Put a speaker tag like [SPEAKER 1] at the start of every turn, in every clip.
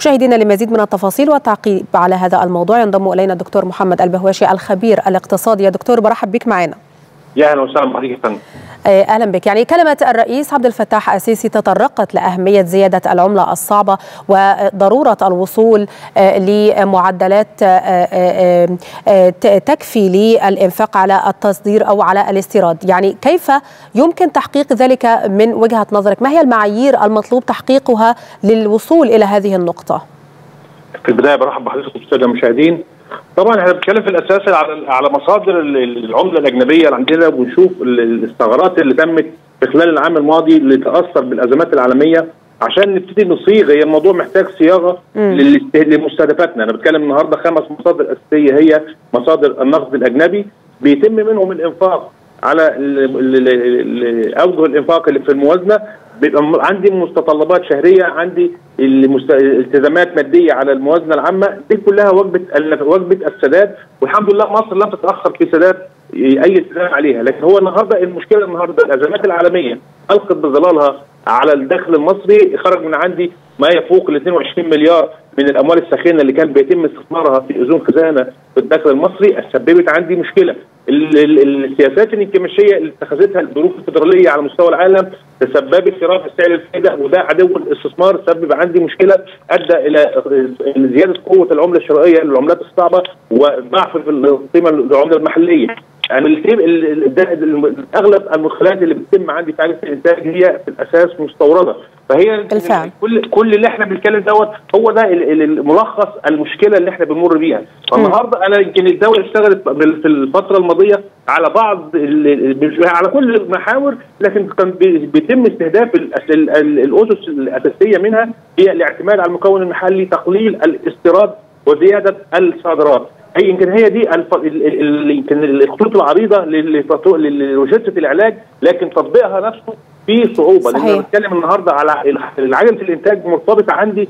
[SPEAKER 1] مشاهدينا لمزيد من التفاصيل والتعقيب على هذا الموضوع ينضم الينا الدكتور محمد البهواشي الخبير الاقتصادي يا دكتور برحب بك معنا
[SPEAKER 2] يا اهلا وسهلا بحضرتك يا فندم
[SPEAKER 1] اهلا بك يعني كلمه الرئيس عبد الفتاح السيسي تطرقت لاهميه زياده العمله الصعبه وضروره الوصول لمعدلات تكفي للانفاق على التصدير او على الاستيراد يعني كيف يمكن تحقيق ذلك من وجهه نظرك ما هي المعايير المطلوب تحقيقها للوصول الى هذه النقطه
[SPEAKER 2] في البدايه برحب بحضرتك والساده المشاهدين طبعا احنا بنتكلم في الاساس على على مصادر العمله الاجنبيه اللي عندنا ونشوف الثغرات اللي تمت في خلال العام الماضي اللي تاثر بالازمات العالميه عشان نبتدي نصيغ هي الموضوع محتاج صياغه لمستهدفاتنا انا بتكلم النهارده خمس مصادر اساسيه هي مصادر النقد الاجنبي بيتم منهم الانفاق على اوجه الانفاق اللي في الموازنه بيبقى عندي متطلبات شهريه عندي التزامات ماديه على الموازنه العامه دي كلها وجبه وجبه السداد والحمد لله مصر لم تتاخر في سداد اي التزام عليها لكن هو النهارده المشكله النهارده الازمات العالميه القت بظلالها على الدخل المصري خرج من عندي ما يفوق ال 22 مليار من الاموال الساخنه اللي كان بيتم استثمارها في اذون خزانه في الدخل المصري سببت عندي مشكله السياسات الانكماشيه اللي اتخذتها البنوك الفدراليه على مستوى العالم تسببت في رفع سعر الفائده وده عدو الاستثمار سبب عندي مشكله ادى الى زياده قوه العمله الشرائيه للعملات الصعبه وضعف في القيمه العمله المحليه يعني اغلب المدخلات اللي بتتم عندي في عجله الانتاج هي في الاساس مستورده فهي
[SPEAKER 1] بالفعل
[SPEAKER 2] كل كل اللي احنا بنتكلم دوت هو ده الملخص المشكله اللي احنا بنمر بيها فالنهارده انا يمكن الدوله اشتغلت في الفتره الماضيه على بعض على كل المحاور لكن كان بيتم استهداف الاسس الاساسيه منها هي الاعتماد على المكون المحلي تقليل الاستيراد وزياده الصادرات هي يمكن هي دي يمكن الخطوط العريضه لروشته العلاج لكن تطبيقها نفسه في صعوبه لان بتكلم النهارده على عجله الانتاج مرتبطه عندي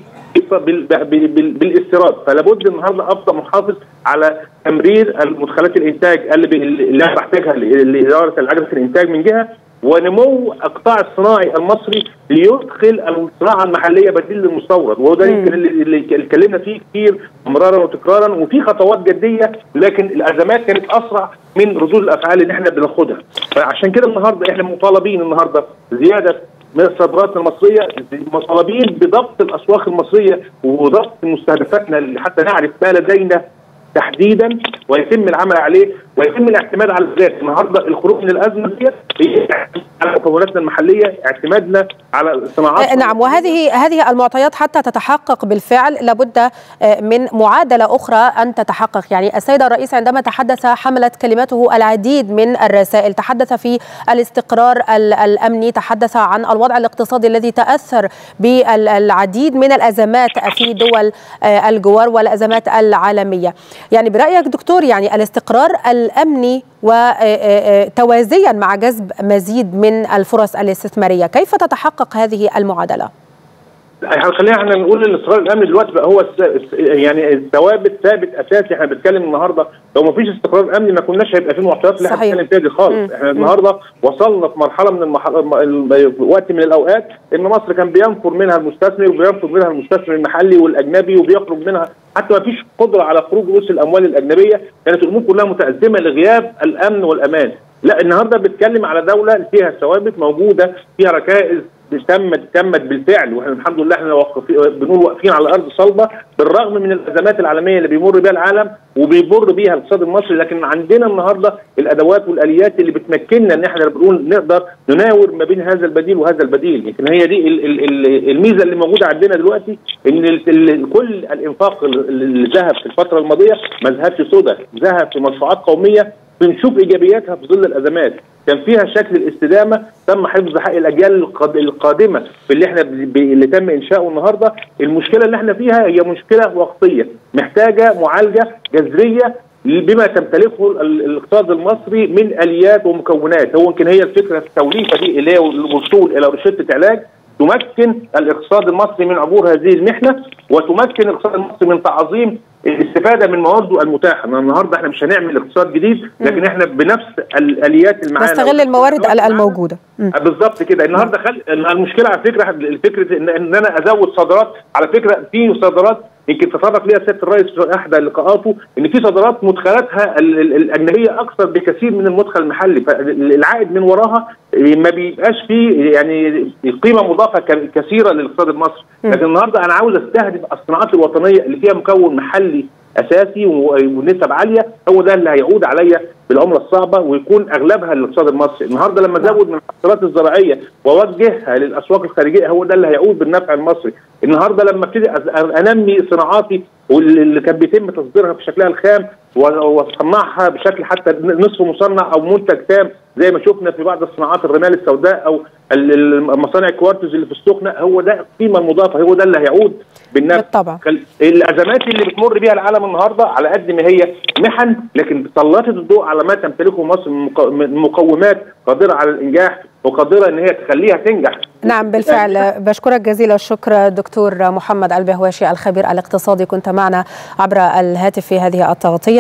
[SPEAKER 2] بالاستيراد فلا بد النهارده افضل محافظ على تمرير المدخلات الانتاج اللي, اللي انا بحتاجها لاداره عجله الانتاج من جهه ونمو القطاع الصناعي المصري ليدخل الصناعه المحليه بديل للمستورد وده يمكن اللي اتكلمنا فيه كتير مرارا وتكرارا وفي خطوات جديه لكن الازمات كانت اسرع من ردود الافعال اللي احنا بناخدها فعشان كده النهارده احنا مطالبين النهارده زياده من الصادرات المصريه مطالبين بضبط الاسواق المصريه وضبط مستهدفاتنا حتى نعرف ما لدينا تحديدا ويتم العمل عليه ويتم الاعتماد على الذات النهارده الخروج من الازمه دي هي على مكوناتنا المحليه اعتمادنا على الصناعات
[SPEAKER 1] نعم وهذه هذه المعطيات حتى تتحقق بالفعل لابد من معادله اخرى ان تتحقق يعني السيد الرئيس عندما تحدث حملت كلمته العديد من الرسائل تحدث في الاستقرار الامني تحدث عن الوضع الاقتصادي الذي تاثر بالعديد من الازمات في دول الجوار والازمات العالميه يعني برايك دكتور يعني الاستقرار الامني وتوازيا مع جذب مزيد من الفرص الاستثماريه كيف تتحقق هذه المعادله
[SPEAKER 2] خلينا احنا نقول الاستقرار الامني دلوقتي بقى هو يعني الثوابت ثابت اساسي احنا بنتكلم النهارده لو ما فيش استقرار امني ما كناش هيبقى في معطيات اللي احنا بنتكلم فيها دي خالص احنا النهارده وصلنا في مرحله من المحل... وقت من الاوقات ان مصر كان بينفر منها المستثمر وبيرفض منها المستثمر المحلي والاجنبي وبيخرج منها حتى ما فيش قدره على خروج رؤوس الاموال الاجنبيه كانت الامور كلها متازمه لغياب الامن والامان لا النهارده بتكلم على دوله فيها ثوابت موجوده فيها ركائز تمت تمت بالفعل واحنا الحمد لله احنا بنقول واقفين على ارض صلبه بالرغم من الازمات العالميه اللي بيمر بها العالم وبيمر بيها الاقتصاد المصري لكن عندنا النهارده الادوات والاليات اللي بتمكننا ان احنا بنقول نقدر نناور ما بين هذا البديل وهذا البديل يمكن هي دي الميزه اللي موجوده عندنا دلوقتي ان كل الانفاق اللي ذهب في الفتره الماضيه ما ذهبش سدى ذهب في مشروعات قوميه بنشوف ايجابياتها في ظل الازمات كان فيها شكل الاستدامه تم حفظ حق الاجيال القادمه في اللي احنا اللي تم انشاؤه النهارده المشكله اللي احنا فيها هي مشكله وقتيه محتاجه معالجه جذريه بما تمتلكه الاقتصاد المصري من اليات ومكونات هو يمكن هي الفكره التوليفه دي اللي هي الوصول الى روشته علاج تمكن الاقتصاد المصري من عبور هذه المحنه وتمكن الاقتصاد المصري من تعظيم الاستفاده من موارده المتاحه النهارده احنا مش هنعمل اقتصاد جديد لكن احنا بنفس الاليات اللي معانا
[SPEAKER 1] نستغل الموارد الموجوده
[SPEAKER 2] بالظبط كده النهارده خل... المشكله على فكره فكره ان, إن انا ازود صادرات على فكره في صادرات يمكن تطرق ليها سياده الرئيس في احدى لقاءاته ان في صادرات مدخلاتها الاجنبيه اكثر بكثير من المدخل المحلي فالعائد من وراها ما بيبقاش فيه يعني قيمه مضافه كثيره للاقتصاد المصري لكن النهارده انا عاوز استهدف الصناعات الوطنيه اللي فيها مكون محلي اساسي ونسب عاليه هو ده اللي هيعود عليا بالعمله الصعبه ويكون اغلبها للاقتصاد المصري، النهارده لما ازود من المحصولات الزراعيه واوجهها للاسواق الخارجيه هو ده اللي هيعود بالنفع المصري، النهارده لما ابتدي انمي صناعاتي واللي كان بيتم تصديرها بشكلها الخام واصنعها بشكل حتى نصف مصنع او منتج تام زي ما شفنا في بعض الصناعات الرمال السوداء او المصانع الكوارتز اللي في السخنه هو ده القيمه المضافه هو ده اللي هيعود بالنفع
[SPEAKER 1] بالطبع
[SPEAKER 2] الازمات اللي بتمر بيها العالم النهارده على قد ما هي محن لكن سلطت الضوء على ما تمتلكه مصر من مقومات قادره على الانجاح وقادره ان هي تخليها تنجح
[SPEAKER 1] نعم بالفعل بشكرك جزيل الشكر دكتور محمد البهواشي الخبير الاقتصادي كنت معنا عبر الهاتف في هذه التغطيه